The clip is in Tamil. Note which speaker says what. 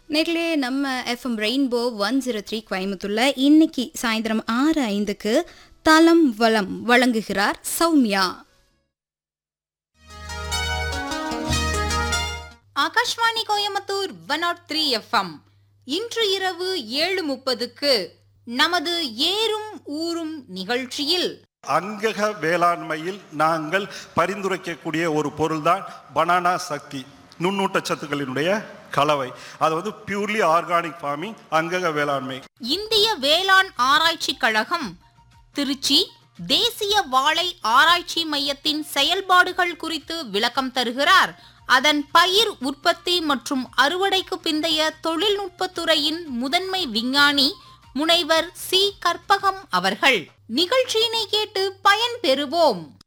Speaker 1: நேர்களே நம்ம FM Rainbow one zero three கோயம்புத்தூர்ல இன்னைக்கு சாயந்தரம் ஆறு ஐந்துக்கு தலம் வளம் வழங்குகிறார் Soumya
Speaker 2: Akashvani Coimbatore one nought three FM இன்று இரவு ஏழு முப்பதுக்கு நமது ஏறும் ஊரும் நிகழ்ச்சியில்
Speaker 3: அங்கக வேளாண்மையில் நாங்கள் பரிந்துரைக்கக்கூடிய ஒரு பொருள்தான் பனானா சக்தி நுண்ணூட்டச்சத்துக்களினுடைய கலவை அது வந்து பியூர்லி ஆர்கானிக் ஃபார்மிங் அங்கக வேளாண்மை
Speaker 2: இந்திய வேளாண் ஆராய்ச்சி கழகம் திருச்சி தேசிய வாழை ஆராய்ச்சி மையத்தின் செயல்பாடுகள் குறித்து விளக்கம் தருகிறார் அதன் பயிர் உற்பத்தி மற்றும் அறுவடைக்கு பிந்தைய தொழில்நுட்பத்துறையின் முதன்மை விஞ்ஞானி முனைவர் சி கற்பகம் அவர்கள் நிகழ்ச்சியினை கேட்டு பயன் பெறுவோம்